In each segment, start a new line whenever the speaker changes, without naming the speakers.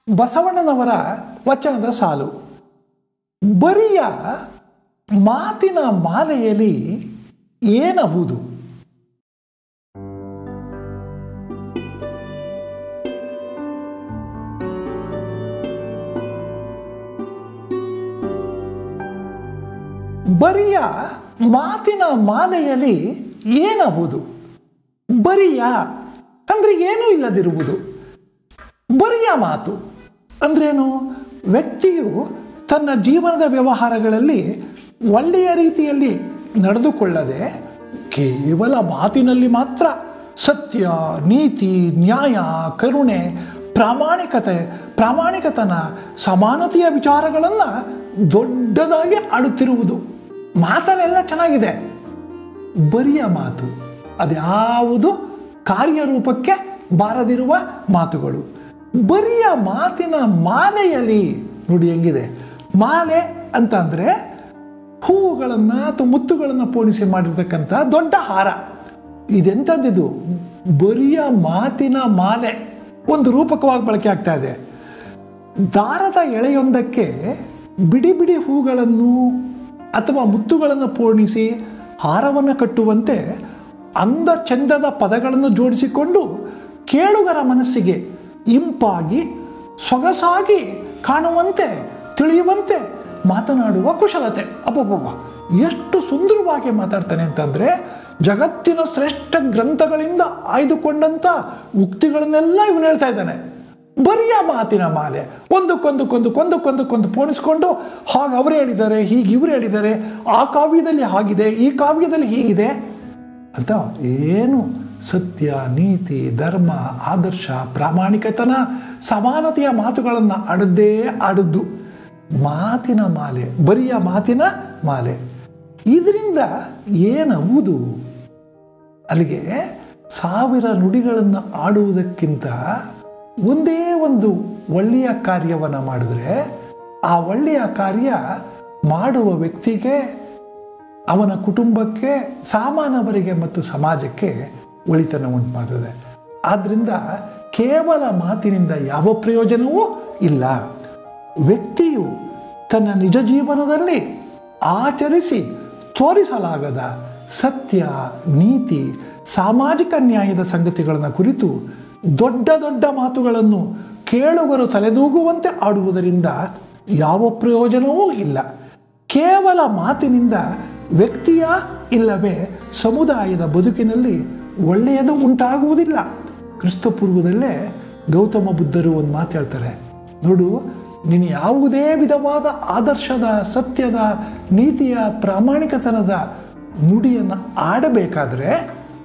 ಬಸವಣ್ಣನವರ ವಚನದ ಸಾಲು ಬರಿಯ ಮಾತಿನ ಮಾಲೆಯಲ್ಲಿ ಏನಹುದು ಬರಿಯ ಮಾತಿನ ಮಾಲೆಯಲ್ಲಿ ಏನಹುದು ಬರಿಯ ಅಂದರೆ ಏನೂ ಇಲ್ಲದಿರುವುದು ಬರಿಯ ಮಾತು ಅಂದ್ರೇನು ವ್ಯಕ್ತಿಯು ತನ್ನ ಜೀವನದ ವ್ಯವಹಾರಗಳಲ್ಲಿ ಒಳ್ಳೆಯ ರೀತಿಯಲ್ಲಿ ನಡೆದುಕೊಳ್ಳದೆ ಕೇವಲ ಮಾತಿನಲ್ಲಿ ಮಾತ್ರ ಸತ್ಯ ನೀತಿ ನ್ಯಾಯ ಕರುಣೆ ಪ್ರಾಮಾಣಿಕತೆ ಪ್ರಾಮಾಣಿಕತನ ಸಮಾನತೆಯ ವಿಚಾರಗಳನ್ನು ದೊಡ್ಡದಾಗಿ ಆಡುತ್ತಿರುವುದು ಮಾತಲ್ಲೆಲ್ಲ ಚೆನ್ನಾಗಿದೆ ಬರಿಯ ಮಾತು ಅದ್ಯಾವುದು ಕಾರ್ಯರೂಪಕ್ಕೆ ಬಾರದಿರುವ ಮಾತುಗಳು ಬರಿಯ ಮಾತಿನ ಮಾಲೆಯಲ್ಲಿ ನೋಡಿ ಹೆಂಗಿದೆ ಮಾಲೆ ಅಂತ ಅಂದರೆ ಹೂವುಗಳನ್ನು ಅಥವಾ ಮುತ್ತುಗಳನ್ನು ಪೋಣಿಸಿ ಮಾಡಿರ್ತಕ್ಕಂಥ ದೊಡ್ಡ ಹಾರ ಇದೆಂಥದ್ದಿದು ಬರಿಯ ಮಾತಿನ ಮಾಲೆ ಒಂದು ರೂಪಕವಾಗಿ ಬಳಕೆ ಆಗ್ತಾ ಇದೆ ದಾರದ ಎಳೆಯೊಂದಕ್ಕೆ ಬಿಡಿ ಬಿಡಿ ಹೂಗಳನ್ನು ಅಥವಾ ಮುತ್ತುಗಳನ್ನು ಪೋಣಿಸಿ ಹಾರವನ್ನು ಕಟ್ಟುವಂತೆ ಅಂದ ಚಂದದ ಪದಗಳನ್ನು ಜೋಡಿಸಿಕೊಂಡು ಕೇಳುಗರ ಮನಸ್ಸಿಗೆ ಇಂಪಾಗಿ ಸೊಗಸಾಗಿ ಕಾಣುವಂತೆ ತಿಳಿಯುವಂತೆ ಮಾತನಾಡುವ ಕುಶಲತೆ ಅಬ್ಬಬ್ಬ ಎಷ್ಟು ಸುಂದರವಾಗಿ ಮಾತಾಡ್ತಾನೆ ಅಂತಂದರೆ ಜಗತ್ತಿನ ಶ್ರೇಷ್ಠ ಗ್ರಂಥಗಳಿಂದ ಆಯ್ದುಕೊಂಡಂಥ ಉಕ್ತಿಗಳನ್ನೆಲ್ಲ ಇವನು ಹೇಳ್ತಾ ಇದ್ದಾನೆ ಬರಿಯ ಮಾತಿನ ಮಾಲೆ ಒಂದಕ್ಕೊಂದಕ್ಕೊಂದು ಕೊಂದಕ್ಕೊಂದಕ್ಕೊಂದು ಪೋಣಿಸ್ಕೊಂಡು ಹಾಗೆ ಅವರು ಹೇಳಿದ್ದಾರೆ ಹೀಗೆ ಇವರು ಹೇಳಿದ್ದಾರೆ ಆ ಕಾವ್ಯದಲ್ಲಿ ಹಾಗಿದೆ ಈ ಕಾವ್ಯದಲ್ಲಿ ಹೀಗಿದೆ ಅಂತ ಏನು ಸತ್ಯ ನೀತಿ ಧರ್ಮ ಆದರ್ಶ ಪ್ರಾಮಾಣಿಕತನ ಸಮಾನತೆಯ ಮಾತುಗಳನ್ನು ಆಡದ್ದೇ ಆಡದ್ದು ಮಾತಿನ ಮಾಲೆ ಬರಿಯ ಮಾತಿನ ಮಾಲೆ ಇದರಿಂದ ಏನವುದು ಅಲ್ಲಿಗೆ ಸಾವಿರ ನುಡಿಗಳನ್ನು ಆಡುವುದಕ್ಕಿಂತ ಒಂದೇ ಒಂದು ಒಳ್ಳೆಯ ಕಾರ್ಯವನ್ನು ಮಾಡಿದ್ರೆ ಆ ಒಳ್ಳೆಯ ಕಾರ್ಯ ಮಾಡುವ ವ್ಯಕ್ತಿಗೆ ಅವನ ಕುಟುಂಬಕ್ಕೆ ಸಾಮಾನ್ಯವರಿಗೆ ಮತ್ತು ಸಮಾಜಕ್ಕೆ ಒಳಿತನ ಉಂಟು ಮಾಡ್ತದೆ ಆದ್ದರಿಂದ ಕೇವಲ ಮಾತಿನಿಂದ ಯಾವ ಪ್ರಯೋಜನವೂ ಇಲ್ಲ ವ್ಯಕ್ತಿಯು ತನ್ನ ನಿಜ ಜೀವನದಲ್ಲಿ ಆಚರಿಸಿ ತೋರಿಸಲಾಗದ ಸತ್ಯ ನೀತಿ ಸಾಮಾಜಿಕ ನ್ಯಾಯದ ಸಂಗತಿಗಳನ್ನು ಕುರಿತು ದೊಡ್ಡ ದೊಡ್ಡ ಮಾತುಗಳನ್ನು ಕೇಳುಗರು ತಲೆದೂಗುವಂತೆ ಆಡುವುದರಿಂದ ಯಾವ ಪ್ರಯೋಜನವೂ ಇಲ್ಲ ಕೇವಲ ಮಾತಿನಿಂದ ವ್ಯಕ್ತಿಯ ಇಲ್ಲವೇ ಸಮುದಾಯದ ಬದುಕಿನಲ್ಲಿ ಒಳ್ಳೆಯದು ಉಂಟಾಗುವುದಿಲ್ಲ ಕ್ರಿಸ್ತಪೂರ್ವದಲ್ಲೇ ಗೌತಮ ಬುದ್ಧರು ಒಂದು ಮಾತು ಹೇಳ್ತಾರೆ ನೋಡು ನೀನು ಯಾವುದೇ ವಿಧವಾದ ಆದರ್ಶದ ಸತ್ಯದ ನೀತಿಯ ಪ್ರಾಮಾಣಿಕತನದ ನುಡಿಯನ್ನು ಆಡಬೇಕಾದ್ರೆ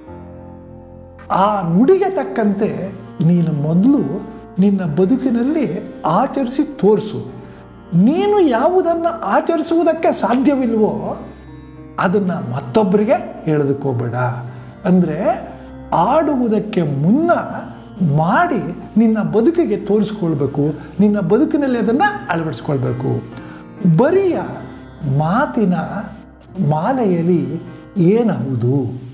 ಆ ನುಡಿಗೆ ತಕ್ಕಂತೆ ನೀನು ಮೊದಲು ನಿನ್ನ ಬದುಕಿನಲ್ಲಿ ಆಚರಿಸಿ ತೋರಿಸು ನೀನು ಯಾವುದನ್ನು ಆಚರಿಸುವುದಕ್ಕೆ ಸಾಧ್ಯವಿಲ್ವೋ ಅದನ್ನು ಮತ್ತೊಬ್ಬರಿಗೆ ಹೇಳೋದಕ್ಕೆ ಹೋಗ್ಬೇಡ ಅಂದರೆ ಆಡುವುದಕ್ಕೆ ಮುನ್ನ ಮಾಡಿ ನಿನ್ನ ಬದುಕಿಗೆ ತೋರಿಸ್ಕೊಳ್ಬೇಕು ನಿನ್ನ ಬದುಕಿನಲ್ಲಿ ಅದನ್ನು ಅಳವಡಿಸ್ಕೊಳ್ಬೇಕು ಬರಿಯ ಮಾತಿನ ಮಾಲೆಯಲ್ಲಿ ಏನಹುದು